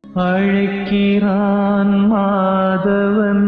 அழைக்கிறான் மாதவன்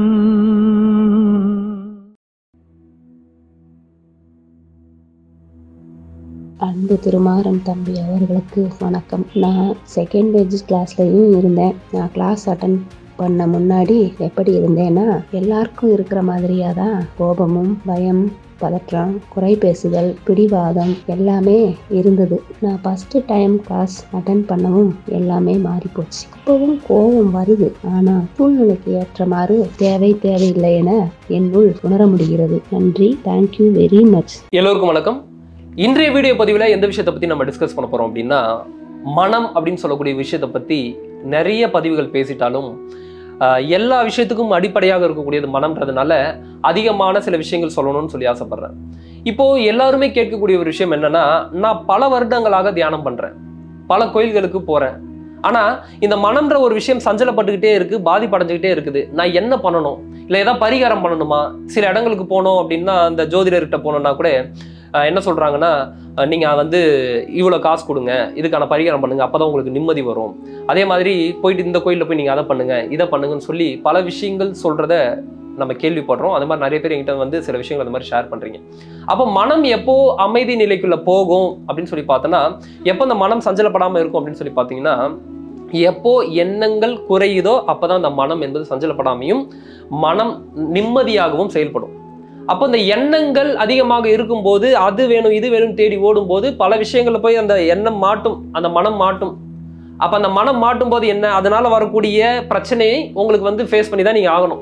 அன்பு திருமாறன் தம்பி அவர்களுக்கு வணக்கம் நான் செகண்ட் பேஜ் கிளாஸ்லையும் இருந்தேன் நான் கிளாஸ் அட்டன் பண்ண முன்னாடி எப்படி இருந்தேன்னா எல்லாருக்கும் இருக்கிற மாதிரியா தான் கோபமும் பயம் பதற்றம் குறை பேசுதல் பிடிவாதம் எல்லாமே இருந்தது நான் ஃபஸ்ட்டு டைம் கிளாஸ் அட்டன் பண்ணவும் எல்லாமே மாறி போச்சு இப்போவும் கோபம் வருது ஆனால் சூழ்நிலைக்கு ஏற்றமாறு தேவை தேவையில்லை என என்னுள் உணர முடிகிறது நன்றி தேங்க்யூ வெரி மச் எல்லோருக்கும் வணக்கம் இன்றைய வீடியோ பதிவில் எந்த விஷயத்தை பற்றி நம்ம டிஸ்கஸ் பண்ண போகிறோம் அப்படின்னா மனம் அப்படின்னு சொல்லக்கூடிய விஷயத்தை பற்றி நிறைய பதிவுகள் பேசிட்டாலும் ஆஹ், எல்லா விஷயத்துக்கும் அடிப்படையாக இருக்கக்கூடியது மனம்ன்றதுனால அதிகமான சில விஷயங்கள் சொல்லணும்னு சொல்லி ஆசைப்படுறேன் இப்போ எல்லாருமே கேட்கக்கூடிய ஒரு விஷயம் என்னன்னா நான் பல வருடங்களாக தியானம் பண்றேன் பல கோயில்களுக்கு போறேன் ஆனா இந்த மனம்ன்ற ஒரு விஷயம் சஞ்சலப்பட்டுக்கிட்டே இருக்கு பாதிப்படைஞ்சுக்கிட்டே இருக்குது நான் என்ன பண்ணணும் இல்லை ஏதாவது பரிகாரம் பண்ணணுமா சில இடங்களுக்கு போனோம் அப்படின்னா அந்த ஜோதிடர்கிட்ட போனோம்னா கூட ஆஹ் என்ன சொல்றாங்கன்னா ஆஹ் நீங்க வந்து இவ்வளோ காசு கொடுங்க இதுக்கான பரிகாரம் பண்ணுங்க அப்பதான் உங்களுக்கு நிம்மதி வரும் அதே மாதிரி போயிட்டு இந்த கோயிலில் போய் நீங்க அதை பண்ணுங்க இதை பண்ணுங்கன்னு சொல்லி பல விஷயங்கள் சொல்றத நம்ம கேள்விப்படுறோம் அது மாதிரி நிறைய பேர் எங்கிட்ட வந்து சில விஷயங்கள் அந்த மாதிரி ஷேர் பண்றீங்க அப்போ மனம் எப்போ அமைதி நிலைக்குள்ள போகும் அப்படின்னு சொல்லி பார்த்தோன்னா எப்போ அந்த மனம் சஞ்சலப்படாம இருக்கும் அப்படின்னு சொல்லி பார்த்தீங்கன்னா எப்போ எண்ணங்கள் குறையுதோ அப்பதான் அந்த மனம் என்பது சஞ்சலப்படாமையும் மனம் நிம்மதியாகவும் செயல்படும் அப்போ இந்த எண்ணங்கள் அதிகமாக இருக்கும்போது அது வேணும் இது வேணும் தேடி ஓடும்போது பல விஷயங்கள்ல போய் அந்த எண்ணம் மாட்டும் அந்த மனம் மாட்டும் அப்ப அந்த மனம் மாட்டும் போது என்ன அதனால வரக்கூடிய பிரச்சனையை உங்களுக்கு வந்து ஃபேஸ் பண்ணி தான் நீங்க ஆகணும்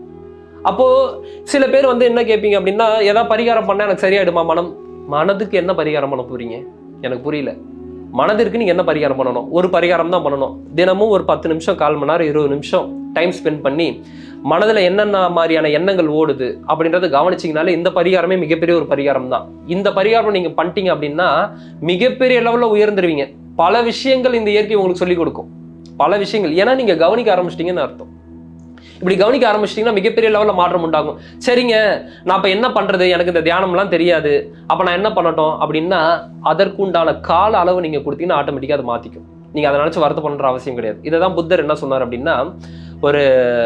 அப்போ சில பேர் வந்து என்ன கேட்பீங்க அப்படின்னா ஏதாவது பரிகாரம் பண்ணா எனக்கு சரியாயிடுமா மனம் மனதுக்கு என்ன பரிகாரம் பண்ண போறீங்க எனக்கு புரியல மனதிற்கு நீங்க என்ன பரிகாரம் பண்ணணும் ஒரு பரிகாரம் தான் பண்ணணும் தினமும் ஒரு பத்து நிமிஷம் கால் மணி நேரம் இருபது நிமிஷம் டைம் ஸ்பெண்ட் பண்ணி மனதுல என்னென்ன மாதிரியான எண்ணங்கள் ஓடுது அப்படின்றத கவனிச்சிங்கனாலே இந்த பரிகாரமே மிகப்பெரிய ஒரு பரிகாரம் தான் இந்த பரிகாரம் நீங்க பண்ணிட்டீங்க அப்படின்னா மிகப்பெரிய லெவல்ல உயர்ந்துருவீங்க பல விஷயங்கள் இந்த இயற்கை உங்களுக்கு சொல்லிக் கொடுக்கும் பல விஷயங்கள் ஏன்னா நீங்க கவனிக்க ஆரம்பிச்சிட்டீங்கன்னு அர்த்தம் இப்படி கவனிக்க ஆரம்பிச்சிட்டிங்கன்னா மிகப்பெரிய லெவலில் மாற்றம் உண்டாகும் சரிங்க நான் இப்போ என்ன பண்ணுறது எனக்கு இந்த தியானம்லாம் தெரியாது அப்போ நான் என்ன பண்ணட்டும் அப்படின்னா அதற்குண்டான கால அளவு நீங்கள் கொடுத்தீங்கன்னா ஆட்டோமேட்டிக்காக அதை மாற்றிக்கும் நீங்கள் அதை நினச்சி வருத்த பண்ணுற அவசியம் கிடையாது இதை தான் புத்தர் என்ன சொன்னார் அப்படின்னா ஒரு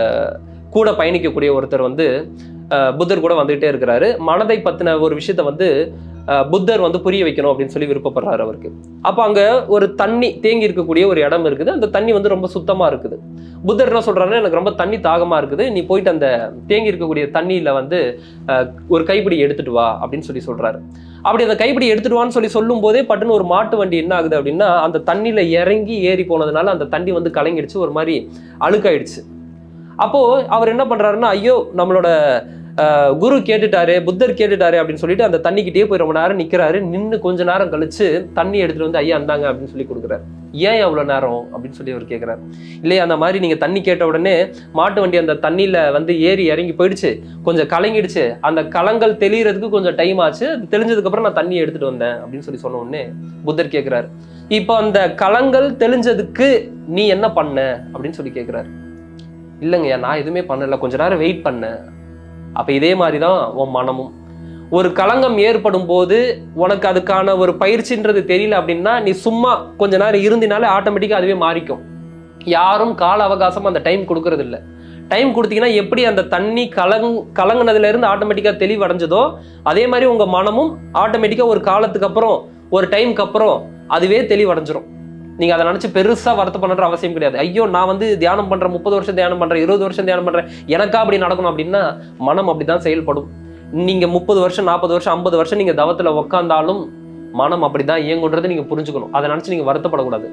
கூட பயணிக்கக்கூடிய ஒருத்தர் வந்து அஹ், புத்தர் கூட வந்துகிட்டே இருக்கிறாரு மனதை பற்றின ஒரு விஷயத்த வந்து அஹ், புத்தர் வந்து புரிய வைக்கணும் அப்படின்னு சொல்லி விருப்பப்படுறாரு அவருக்கு அப்போ அங்கே ஒரு தண்ணி தேங்கி இருக்கக்கூடிய ஒரு இடம் இருக்குது அந்த தண்ணி வந்து ரொம்ப சுத்தமாக இருக்குது புத்தர் என்ன சொல்றாருன்னா எனக்கு ரொம்ப தண்ணி தாகமா இருக்குது நீ போயிட்டு அந்த தேங்கி இருக்கக்கூடிய தண்ணியில வந்து அஹ், ஒரு கைப்பிடி எடுத்துட்டு வா அப்படின்னு சொல்லி சொல்றாரு அப்படி அந்த கைப்பிடி எடுத்துட்டு வான்னு சொல்லி சொல்லும் போதே பட்டுன்னு ஒரு மாட்டு வண்டி என்ன ஆகுது அப்படின்னா அந்த தண்ணியில இறங்கி ஏறி போனதுனால அந்த தண்ணி வந்து கலங்கிடுச்சு ஒரு மாதிரி அழுக்காயிடுச்சு அப்போ அவர் என்ன பண்றாருன்னா ஐயோ நம்மளோட அஹ், குரு கேட்டுட்டாரு புத்தர் கேட்டுட்டாரு அப்படின்னு சொல்லிட்டு அந்த தண்ணிக்கிட்டே போய் ரொம்ப நேரம் நிக்கிறாரு நின்று கொஞ்ச நேரம் கழிச்சு தண்ணி எடுத்துட்டு வந்து ஐயா அந்தாங்க அப்படின்னு சொல்லி கொடுக்குறாரு ஏன் அவ்வளவு நேரம் அப்படின்னு சொல்லி அவர் கேட்கிறாரு இல்லையா அந்த மாதிரி நீங்க தண்ணி கேட்ட உடனே மாட்டு வண்டி அந்த தண்ணியில வந்து ஏறி இறங்கி போயிடுச்சு கொஞ்சம் கலங்கிடுச்சு அந்த கலங்கள் தெளியறதுக்கு கொஞ்சம் டைம் ஆச்சு அது தெளிஞ்சதுக்கு அப்புறம் நான் தண்ணி எடுத்துட்டு வந்தேன் அப்படின்னு சொல்லி சொன்ன உடனே புத்தர் கேட்கிறாரு இப்போ அந்த கலங்கள் தெளிஞ்சதுக்கு நீ என்ன பண்ண அப்படின்னு சொல்லி கேட்கிறாரு இல்லைங்கய்யா நான் எதுவுமே பண்ணல கொஞ்ச நேரம் வெயிட் பண்ணேன் அப்ப இதே மாதிரி தான் உன் மனமும் ஒரு களங்கம் ஏற்படும் போது உனக்கு அதுக்கான ஒரு பயிற்சின்றது தெரியல அப்படின்னா நீ சும்மா கொஞ்ச நேரம் இருந்தினாலே ஆட்டோமேட்டிக்கா அதுவே மாறிக்கும் யாரும் கால அவகாசம் அந்த டைம் கொடுக்கறது இல்ல டைம் கொடுத்தீங்கன்னா எப்படி அந்த தண்ணி கலங் கலங்குனதுல இருந்து ஆட்டோமேட்டிக்கா தெளிவடைஞ்சதோ அதே மாதிரி உங்க மனமும் ஆட்டோமேட்டிக்கா ஒரு காலத்துக்கு அப்புறம் ஒரு டைம்க்கு அப்புறம் அதுவே தெளிவடைஞ்சிரும் நீங்க அதை நினைச்சு பெருசா வருத்தம் பண்ற அவசியம் கிடையாது ஐயோ நான் வந்து தியானம் பண்றேன் முப்பது வருஷம் தியானம் பண்றேன் இருபது வருஷம் தியானம் பண்றேன் எனக்கா அப்படி நடக்கணும் அப்படின்னா மனம் அப்படிதான் செயல்படும் நீங்க முப்பது வருஷம் நாற்பது வருஷம் ஐம்பது வருஷம் நீங்க தவத்துல உக்காந்தாலும் மனம் அப்படிதான் இயங்குன்றதை நீங்க புரிஞ்சுக்கணும் அதை நினைச்சு நீங்க வருத்தப்படக்கூடாது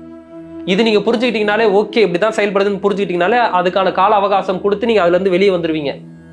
இது நீங்க புரிஞ்சுக்கிட்டீங்கனாலே ஓகே இப்படிதான் செயல்படுதுன்னு புரிஞ்சுக்கிட்டீங்கனாலே அதுக்கான கால அவகாசம் கொடுத்து நீங்க அதுல இருந்து வெளியே வந்துருவீங்க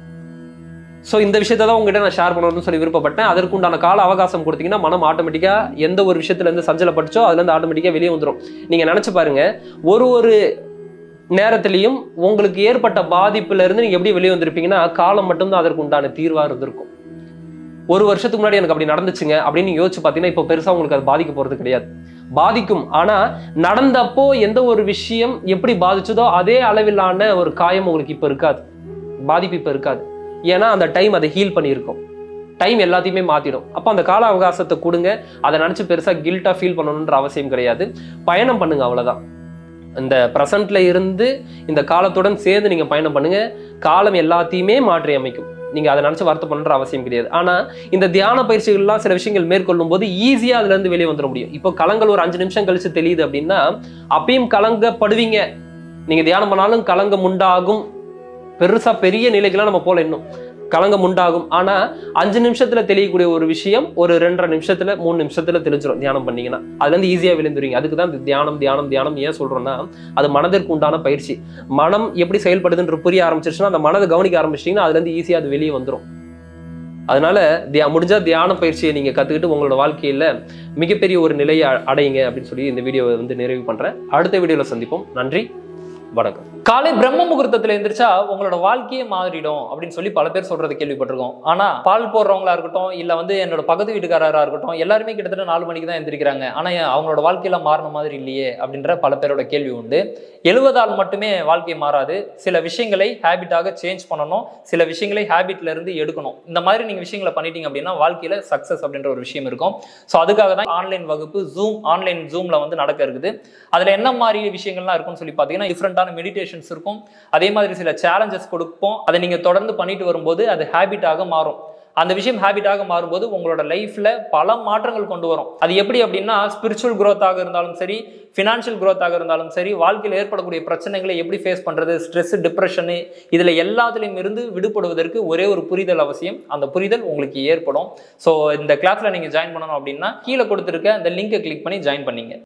ஸோ இந்த விஷயத்தை தான் உங்ககிட்ட நான் ஷேர் பண்ணணும்னு சொல்லி விருப்பப்பட்டேன் அதற்குண்டான கால அவகாசம் கொடுத்தீங்கன்னா மனம் ஆட்டோமேட்டிக்காக எந்த ஒரு விஷயத்துல இருந்து சஞ்சலப்பட்டுச்சோ அதுலேருந்து ஆட்டோமேட்டிக்காக வெளியே வந்துடும் நீங்கள் நினச்சி பாருங்க ஒரு ஒரு நேரத்திலையும் உங்களுக்கு ஏற்பட்ட பாதிப்புல இருந்து நீங்கள் எப்படி வெளியே வந்திருப்பீங்கன்னா காலம் மட்டும்தான் அதற்கு உண்டான தீர்வாக இருந்திருக்கும் ஒரு வருஷத்துக்கு முன்னாடி எனக்கு அப்படி நடந்துச்சுங்க அப்படின்னு நீங்க யோசிச்சு பார்த்தீங்கன்னா இப்போ பெருசாக உங்களுக்கு அது பாதிக்க போகிறது கிடையாது பாதிக்கும் ஆனா நடந்தப்போ எந்த ஒரு விஷயம் எப்படி பாதிச்சதோ அதே அளவிலான ஒரு காயம் உங்களுக்கு இப்போ இருக்காது பாதிப்பு இப்போ இருக்காது ஏன்னா அந்த டைம் அதை ஹீல் பண்ணியிருக்கும் டைம் எல்லாத்தையுமே மாத்திடும் அப்போ அந்த கால அவகாசத்தை கொடுங்க அதை நினச்சி பெருசாக கில்ட்டாக ஃபீல் பண்ணணுன்ற அவசியம் கிடையாது பயணம் பண்ணுங்க அவ்வளவுதான் இந்த ப்ரெசண்ட்ல இருந்து இந்த காலத்துடன் சேர்ந்து நீங்க பயணம் பண்ணுங்க காலம் எல்லாத்தையுமே மாற்றி அமைக்கும் நீங்க அதை நினைச்சு வருத்தம் பண்ற அவசியம் கிடையாது ஆனா இந்த தியான பயிற்சிகள்லாம் சில விஷயங்கள் மேற்கொள்ளும் போது ஈஸியா அதுல இருந்து வெளியே வந்துட முடியும் இப்போ கலங்கள் ஒரு அஞ்சு நிமிஷம் கழிச்சு தெரியுது அப்படின்னா அப்பயும் கலங்கப்படுவீங்க நீங்க தியானம் பண்ணாலும் கலங்கம் உண்டாகும் பெருசா பெரிய நிலைக்கெல்லாம் நம்ம போல இன்னும் கலங்கம் உண்டாகும் ஆனா அஞ்சு நிமிஷத்துல தெளியக்கூடிய ஒரு விஷயம் ஒரு ரெண்டரை நிமிஷத்துல மூணு நிமிஷத்துல தெளிஞ்சிடும் தியானம் பண்ணீங்கன்னா அதுல இருந்து ஈஸியா விழுந்துருவீங்க அதுக்கு தான் இந்த தியானம் தியானம் தியானம் ஏன் சொல்றோம்னா அது மனதிற்கு உண்டான பயிற்சி மனம் எப்படி செயல்படுதுன்ற புரிய ஆரம்பிச்சிருச்சுன்னா அந்த மனதை கவனிக்க ஆரம்பிச்சிட்டீங்கன்னா அதுல இருந்து ஈஸியா அது வெளியே வந்துடும் அதனால தியா முடிஞ்சா தியான பயிற்சியை நீங்க கத்துக்கிட்டு உங்களோட வாழ்க்கையில மிகப்பெரிய ஒரு நிலையை அ- அடையுங்க அப்படின்னு சொல்லி இந்த வீடியோவை வந்து நிறைவு பண்றேன் அடுத்த வீடியோல சந்திப்போம் நன்றி வணக்கம் காலை பிரம்ம முகூர்த்தத்துல எந்திரிச்சா உங்களோட வாழ்க்கையே மாறிடும் அப்படின்னு சொல்லி பல பேர் சொல்றது கேள்விப்பட்டிருக்கோம் ஆனா பால் போடுறவங்களா இருக்கட்டும் இல்ல வந்து என்னோட பக்கத்து வீட்டுக்காரரா இருக்கட்டும் எல்லாருமே கிட்டத்தட்ட நாலு மணிக்கு தான் எந்திரிக்கிறாங்க ஆனா ஏன் அவங்களோட வாழ்க்கையில மாறின மாதிரி இல்லையே அப்படின்ற பல பேரோட கேள்வி உண்டு எழுவதால் மட்டுமே வாழ்க்கை மாறாது சில விஷயங்களை ஹேபிட்டாக சேஞ்ச் பண்ணணும் சில விஷயங்களை ஹேபிட்ல இருந்து எடுக்கணும் இந்த மாதிரி நீங்க விஷயங்களை பண்ணிட்டீங்க அப்படின்னா வாழ்க்கையில சக்சஸ் அப்படின்ற ஒரு விஷயம் இருக்கும் ஸோ அதுக்காக தான் ஆன்லைன் வகுப்பு ஜூம் ஆன்லைன் ஜூம்ல வந்து நடக்க இருக்குது அதுல என்ன மாதிரி விஷயங்கள்லாம் இருக்கும்னு சொல்லி பார்த்தீங்கன்னா டிஃப்ரெண்டான மெடிடேஷன்ஸ் இருக்கும் அதே மாதிரி சில சேலஞ்சஸ் கொடுப்போம் அதை நீங்க தொடர்ந்து பண்ணிட்டு வரும்போது அது ஹேபிட்டாக மாறும் அந்த விஷயம் ஹேபிட்டாக மாறும்போது உங்களோட லைஃப்ல பல மாற்றங்கள் கொண்டு வரும் அது எப்படி அப்படின்னா ஸ்பிரிச்சுவல் growth-ஆக இருந்தாலும் சரி ஃபினான்ஷியல் growth-ஆக இருந்தாலும் சரி வாழ்க்கையில் ஏற்படக்கூடிய பிரச்சனைகளை எப்படி ஃபேஸ் பண்றது ஸ்ட்ரெஸ் டிப்ரெஷனு இதுல எல்லாத்துலேயும் இருந்து விடுபடுவதற்கு ஒரே ஒரு புரிதல் அவசியம் அந்த புரிதல் உங்களுக்கு ஏற்படும் ஸோ இந்த கிளாஸ்ல நீங்க ஜாயின் பண்ணணும் அப்படின்னா கீழே கொடுத்துருக்க அந்த லிங்கை கிளிக் பண்ணி ஜாயின் பண்ணீங்க